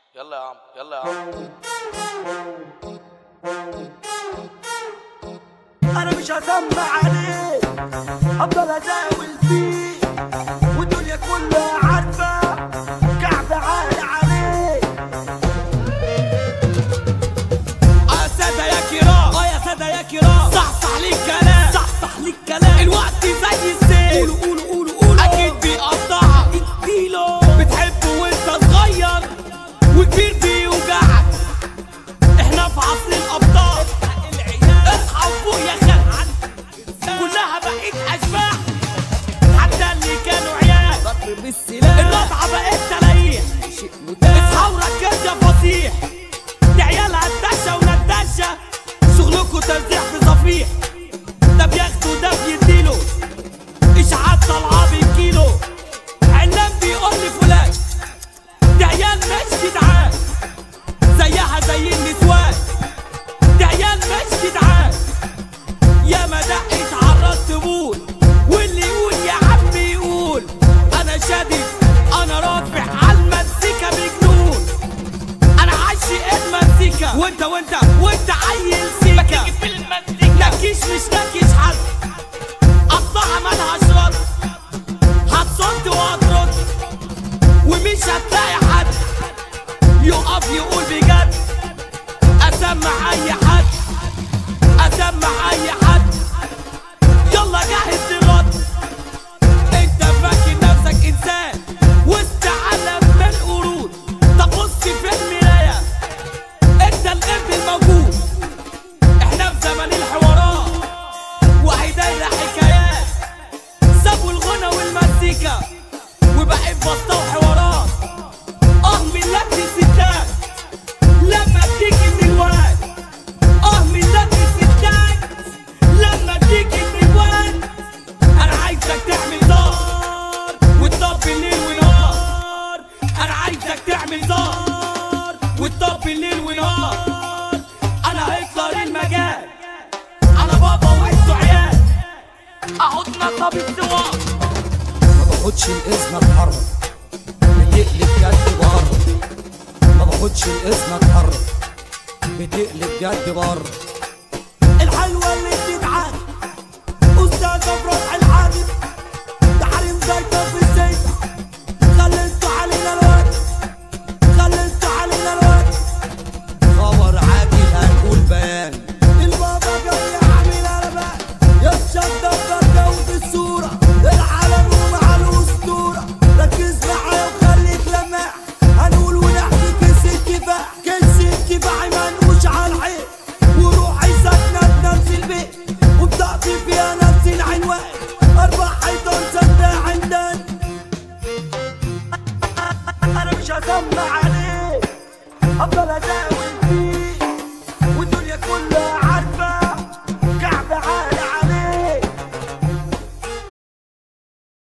يلا يا عم يلا يا عم انا مش هسمع عليه هفضل ازاول فيه والدنيا كلها عارفه كعب عالي عليه اه يا سادة يا كرام اه يا سادة يا كرام صح صح لي الكلام صح صح لي الكلام الوقت زي السيل قولوا قولوا قولوا قولوا اكيد بيقطعك اديله بتحبه وانت صغير وكبير بيوجعك احنا في عصر الابطال اصحى وفوق يا خال كلها بقيت اشباح حتى اللي كانوا عيال ضرب بالسلاح الرضعه بقت تلاقيح اصحى وركز يا فصيح دي عيال هتدشة وندشة شغلكوا ترزيع في صفيح ده بياخده ده بيديله اشعاعات طالعة بالكيلو علام بيقول لي فلان دي عيال مش جدعان زيها زي النسوان دي عيال مش جدعان يا ما دقت عرضت بول واللي يقول يا عم يقول انا شادد انا رافع على المزيكا بجنون انا عاشق المزيكا وانت وانت وانت عيل سيكا نكيش مش نكيش حد قطعها مالهاش رد هتصد وهترد ومش هتلاقي حد يقف يقول بجد اسمع اي حد اسمع اي حد يلا جهز للرد انت فاكر نفسك انسان وسط عالم من القرود طب بص في المرايه انت القرد الموجود احنا في زمن الحوارات وهي دايره حكايات سابوا الغنى والمزيكا وبقت بسطه وحوارات اه من لك الستات لما بتيجي من الواد اه من لك الستات لما بتيجي من الواد انا عايزك تعمل دار وتطبل ليل ونهار انا عايزك تعمل دار وتطبل ليل ونهار انا هيكسر المجال انا بابا وانتوا عيال احطنا طب السواق ما باخدش الاذن اتحرك بتقلب جد بره ما باخدش الاذن اتحرك بتقلب جد بره الحلوه اللي بتتعاد استاذ افراح الحادث تحريم زيتة في الزيت خليتوا علينا الوقت خليتوا علينا الوقت خبر عاجل هنقول بيان البابا جاي يعمل قلبان يتشدد بالجو الصورة العالم ومع الأسطورة ركز معايا وخليك لماح هنقول ونحكي كيس الكفاح كيس الكفاح منقوش على العين وروحي ساكنة بنفس البيت وبطاقتي فيها نفس العنوان أربع حيطان سد عندن أنا مش هسمع عليه أفضل أداوي